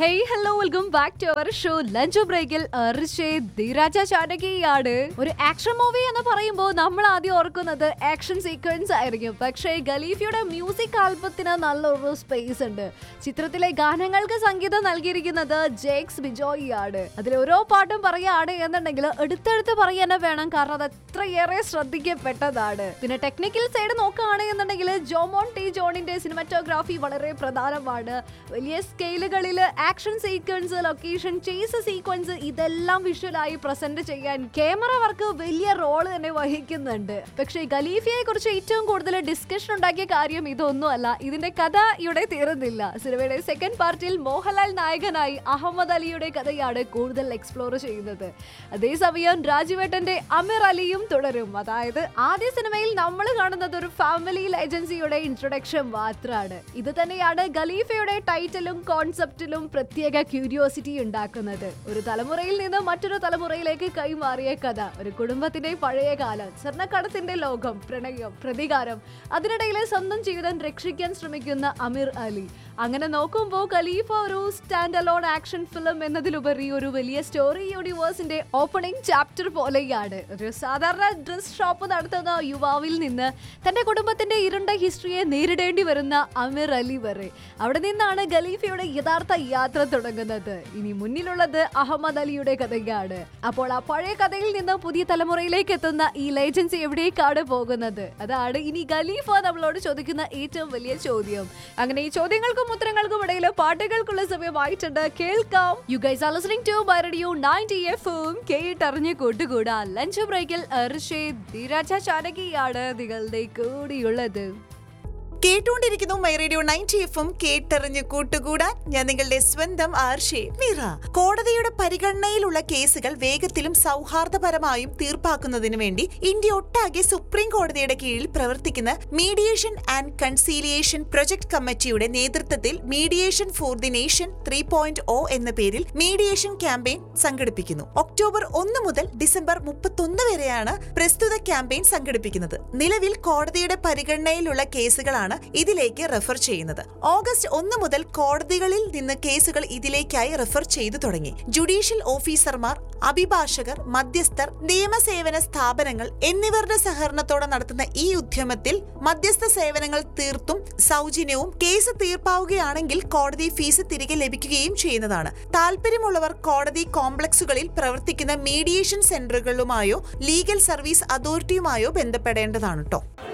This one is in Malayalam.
hey hello welcome back to our show lunch ബ്രേക്കിൽ ധീരാജ ചാനകിയാണ് ഒരു ആക്ഷൻ മൂവി എന്ന് പറയുമ്പോൾ നമ്മൾ ആദ്യം ഓർക്കുന്നത് ആക്ഷൻ സീക്വൻസ് ആയിരിക്കും പക്ഷേ ഗലീഫിയുടെ മ്യൂസിക് ആൽബത്തിന് നല്ലൊരു സ്പേസ് ഉണ്ട് ചിത്രത്തിലെ ഗാനങ്ങൾക്ക് സംഗീതം നൽകിയിരിക്കുന്നത് ജേക്സ് ബിജോയി ആണ് അതിൽ ഓരോ പാട്ടും പറയുകയാണ് എന്നുണ്ടെങ്കിൽ എടുത്തെടുത്ത് പറയാൻ വേണം കാരണം അത് അത്രയേറെ ശ്രദ്ധിക്കപ്പെട്ടതാണ് പിന്നെ ടെക്നിക്കൽ സൈഡ് നോക്കുകയാണെന്നുണ്ടെങ്കിൽ ജോമോൺ ടി ജോണിന്റെ സിനിമാറ്റോഗ്രാഫി വളരെ പ്രധാനമാണ് വലിയ സ്കെയിലുകളിൽ action sequence location chase sequence ഇതെല്ലാം വിഷ്വലായി പ്രസന്റ് ചെയ്യാൻ ക്യാമറ വർക്ക് വലിയ റോള് തന്നെ വഹിക്കുന്നുണ്ട് പക്ഷേ ഖലീഫിയെ കുറിച്ച് ഏറ്റവും കൂടുതൽ ഡിസ്കഷൻ ഉണ്ടാക്കിയ കാര്യം ഇതൊന്നുമല്ല ഇതിന്റെ കഥ ഇവിടെ തീർന്നില്ല സിനിമയുടെ സെക്കൻഡ് പാർട്ടിൽ മോഹൻലാൽ നായകനായി അഹമ്മദ് അലിയുടെ കഥയാണ് കൂടുതൽ എക്സ്പ്ലോർ ചെയ്യുന്നത് അതേസമയം രാജുവേട്ടന്റെ അമീർ അലിയും തുടരും അതായത് ആദ്യ സിനിമയിൽ നമ്മൾ കാണുന്നത് ഒരു ഫാമിലി ഏജൻസിയുടെ ഇൻട്രൊഡക്ഷൻ മാത്രമാണ് ഇത് തന്നെയാണ് ഖലീഫയുടെ ടൈറ്റിലും കോൺസെപ്റ്റിലും പ്രത്യേക ക്യൂരിയോസിറ്റി ഉണ്ടാക്കുന്നത് ഒരു തലമുറയിൽ നിന്ന് മറ്റൊരു തലമുറയിലേക്ക് കൈമാറിയ കഥ ഒരു കുടുംബത്തിന്റെ പഴയ കാലം സ്വർണ്ണക്കടത്തിന്റെ ലോകം പ്രണയം പ്രതികാരം അതിനിടയിലെ സ്വന്തം ജീവിതം രക്ഷിക്കാൻ ശ്രമിക്കുന്ന അമീർ അലി അങ്ങനെ നോക്കുമ്പോൾ ഖലീഫ ഒരു സ്റ്റാൻഡ് അലോൺ ആക്ഷൻ ഫിലിം എന്നതിലുപരി ഒരു വലിയ സ്റ്റോറി യൂണിവേഴ്സിന്റെ ഓപ്പണിംഗ് ചാപ്റ്റർ പോലെയാണ് ഒരു സാധാരണ ഡ്രസ് ഷോപ്പ് നടത്തുന്ന യുവാവിൽ നിന്ന് തന്റെ കുടുംബത്തിന്റെ ഇരുണ്ട ഹിസ്റ്ററിയെ നേരിടേണ്ടി വരുന്ന അമീർ അലി വരെ അവിടെ നിന്നാണ് ഖലീഫയുടെ യഥാർത്ഥ യാത്ര തുടങ്ങുന്നത് ഇനി മുന്നിലുള്ളത് അഹമ്മദ് അലിയുടെ കഥയാണ് അപ്പോൾ ആ പഴയ കഥയിൽ നിന്ന് പുതിയ തലമുറയിലേക്ക് എത്തുന്ന ഈ ലേജൻസി എവിടേക്കാണ് പോകുന്നത് അതാണ് ഇനി ഖലീഫ നമ്മളോട് ചോദിക്കുന്ന ഏറ്റവും വലിയ ചോദ്യം അങ്ങനെ ഈ ചോദ്യങ്ങൾക്കും ഉത്തരങ്ങൾക്കും ഇടയിൽ പാട്ടുകൾക്കുള്ള സമയമായിട്ടുണ്ട് കേൾക്കാം you guys are listening to by radio 90 എഫും കേട്ടറിഞ്ഞ് കൂട്ടുകൂടാ ലഞ്ച് ബ്രേക്കിൽ അർഷേ ധീരാജ ചാനകിയാണ് നിങ്ങളുടെ കൂടിയുള്ളത് കേട്ടുകൊണ്ടിരിക്കുന്നു മൈ റേഡിയോ നയൻറ്റി എഫും കേട്ടറിഞ്ഞ് കൂട്ടുകൂടാൻ ഞാൻ നിങ്ങളുടെ സ്വന്തം ആർഷേ മീറ കോടതിയുടെ പരിഗണനയിലുള്ള കേസുകൾ വേഗത്തിലും സൗഹാർദ്ദപരമായും തീർപ്പാക്കുന്നതിന് വേണ്ടി ഇന്ത്യ ഒട്ടാകെ സുപ്രീം കോടതിയുടെ കീഴിൽ പ്രവർത്തിക്കുന്ന മീഡിയേഷൻ ആൻഡ് കൺസീലിയേഷൻ പ്രൊജക്ട് കമ്മിറ്റിയുടെ നേതൃത്വത്തിൽ mediation for the nation three point O എന്ന പേരിൽ മീഡിയേഷൻ ക്യാമ്പയിൻ സംഘടിപ്പിക്കുന്നു ഒക്ടോബർ ഒന്ന് മുതൽ ഡിസംബർ മുപ്പത്തൊന്ന് വരെയാണ് പ്രസ്തുത ക്യാമ്പയിൻ സംഘടിപ്പിക്കുന്നത് നിലവിൽ കോടതിയുടെ പരിഗണനയിലുള്ള കേസുകളാണ് ഇതിലേക്ക് റെഫർ ചെയ്യുന്നത് ഓഗസ്റ്റ് ഒന്ന് മുതൽ കോടതികളിൽ നിന്ന് കേസുകൾ ഇതിലേക്കായി റെഫർ ചെയ്തു തുടങ്ങി ജുഡീഷ്യൽ ഓഫീസർമാർ അഭിഭാഷകർ മധ്യസ്ഥർ നിയമസേവന സ്ഥാപനങ്ങൾ എന്നിവരുടെ സഹകരണത്തോടെ നടത്തുന്ന ഈ ഉദ്യമത്തിൽ മധ്യസ്ഥ സേവനങ്ങൾ തീർത്തും സൗജന്യവും കേസ് തീർപ്പാവുകയാണെങ്കിൽ കോടതി ഫീസ് തിരികെ ലഭിക്കുകയും ചെയ്യുന്നതാണ് താല്പര്യമുള്ളവർ കോടതി കോംപ്ലക്സുകളിൽ പ്രവർത്തിക്കുന്ന മീഡിയേഷൻ സെന്ററുകളുമായോ ലീഗൽ സർവീസ് അതോറിറ്റിയുമായോ ബന്ധപ്പെടേണ്ടതാണ് കേട്ടോ